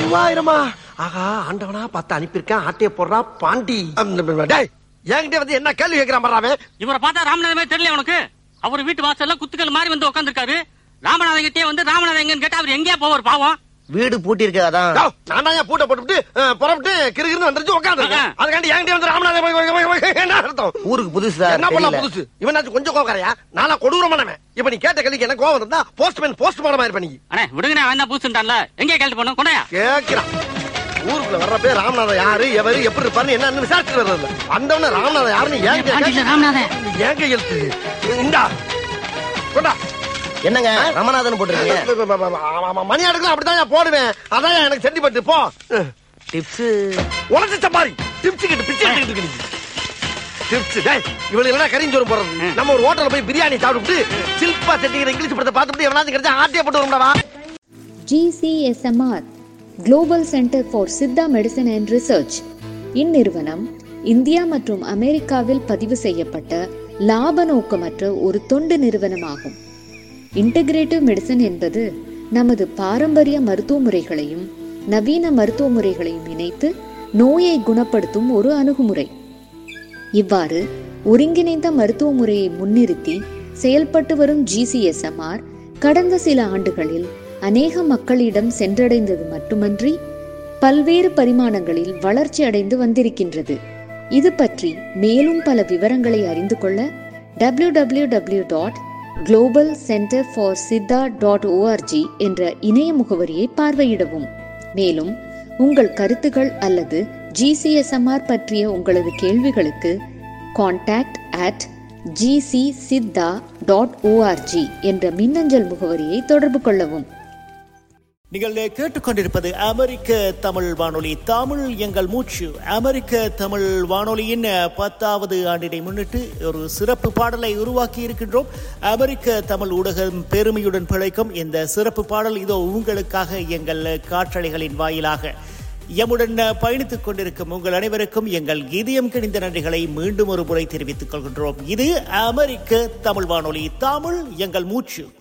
மூவாயிரமா ஆகா ஆண்டவனா பார்த்து அனுப்பியிருக்கேன் ஆட்டைய போடுறா பாண்டி அந்த- டேய் என்கிட்ட வந்து என்ன கேள்வி கேட்கிறான் பாரு இவரை பார்த்தா ராமநாதமே தெரியல உனக்கு அவர் வீட்டு வாசல்ல குத்துக்கள் மாதிரி வந்து உட்காந்துருக்காரு ராமநாதன் கிட்டே வந்து ராமநாதன் எங்கன்னு கேட்டா அவர் எங்கேயா போவார் பாவம் வீடு பூட்டி இருக்கு அதான் நான் தான் பூட்டை போட்டுவிட்டு அஹ், புறப்பட்டு கிறுகிறுன்னு வந்துருச்சு உட்காந்துருக்கேன் ஆ. அதுக்காண்டி என்கிட்ட வந்து ராமநாதன் என்ன அர்த்தம் ஊருக்கு புதுசு சார் என்ன பண்ணலாம் தெரியல. புதுசு இவனாச்சும் கொஞ்சம் கோவக்காரையா நானா கொடூரமானவன் இப்ப நீ கேட்ட கேள்விக்கு என்ன கோவம் இருந்தா போஸ்ட்மேன் போஸ்ட் மாடமா இருப்ப நீ அண்ணே விடுங்கண்ணே அவன் தான் பூசுட்டான்ல எங்கே கேள்வி பண்ணும் கொண்டாயா கேக்குறான் ஊருக்குள்ள வர்றப்பே ராமநாதன் யாரு எவரு எப்படி இருப்பாருன்னு என்னன்னு விசாரிச்சு வர்றது வந்தவன ராமநாதன் யாருன்னு ஏன் கேட்க ராமநாதன் ஏன் கையெழுத்து இந்தா கொண்டா என்னங்க ரமநாதன் போட்டிருக்கீங்க ஆமா, மணி அடுக்கலாம் அப்படிதான் போடுவேன் அதான் எனக்கு சென்டிமெண்ட் போ டிப்ஸ் உனக்கு சப்பாரி டிப்ஸ் கிட்ட பிச்சை எடுத்துக்கிட்டு இருக்கு நீ. டிப்ஸ் டேய் இவளுக்கு என்ன கரிஞ்சோறு போடுறது நம்ம ஒரு ஹோட்டல்ல போய் பிரியாணி சாப்பிட்டு சில்பா செட்டிங்கிற இங்கிலீஷ் படத்தை பார்த்துட்டு எவனாச்சும் கிடைச்சா ஆட்டிய போட்டு வரும்டா GCSMR global centre for Siddha medicine and research இந்நிறுவனம் இந்தியா மற்றும் அமெரிக்காவில் பதிவு செய்யப்பட்ட லாப நோக்கமற்ற ஒரு தொண்டு நிறுவனமாகும் இன்டகிரேட்டிவ் மெடிசன் என்பது நமது பாரம்பரிய மருத்துவ முறைகளையும் நவீன மருத்துவ முறைகளையும் இணைத்து நோயை குணப்படுத்தும் ஒரு அணுகுமுறை இவ்வாறு ஒருங்கிணைந்த மருத்துவ முறையை முன்னிறுத்தி செயல்பட்டு வரும் ஜிசிஎஸ்எம்ஆர் கடந்த சில ஆண்டுகளில் அநேக மக்களிடம் சென்றடைந்தது மட்டுமன்றி பல்வேறு பரிமாணங்களில் வளர்ச்சி அடைந்து வந்திருக்கின்றது இது பற்றி மேலும் பல விவரங்களை அறிந்து கொள்ள W W W dot global centre for Siddha dot ORG என்ற இணைய முகவரியை பார்வையிடவும் மேலும் உங்கள் கருத்துகள் அல்லது ஜிசிஎஸ்எம்ஆர் பற்றிய உங்களது கேள்விகளுக்கு contact at GC Siddha dot ORG என்ற மின்னஞ்சல் முகவரியை தொடர்பு கொள்ளவும் நீங்கள் கேட்டுக்கொண்டிருப்பது அமெரிக்க தமிழ் வானொலி தமிழ் எங்கள் மூச்சு அமெரிக்க தமிழ் வானொலியின் பத்தாவது ஆண்டினை முன்னிட்டு ஒரு சிறப்பு பாடலை உருவாக்கி இருக்கின்றோம் அமெரிக்க தமிழ் ஊடகம் பெருமையுடன் பிழைக்கும் இந்த சிறப்பு பாடல் இதோ உங்களுக்காக எங்கள் காற்றலைகளின் வாயிலாக எம்முடன் பயணித்துக் கொண்டிருக்கும் உங்கள் அனைவருக்கும் எங்கள் இதயம் கிணிந்த நன்றிகளை மீண்டும் ஒரு முறை தெரிவித்துக் கொள்கின்றோம் இது அமெரிக்க தமிழ் வானொலி தமிழ் எங்கள் மூச்சு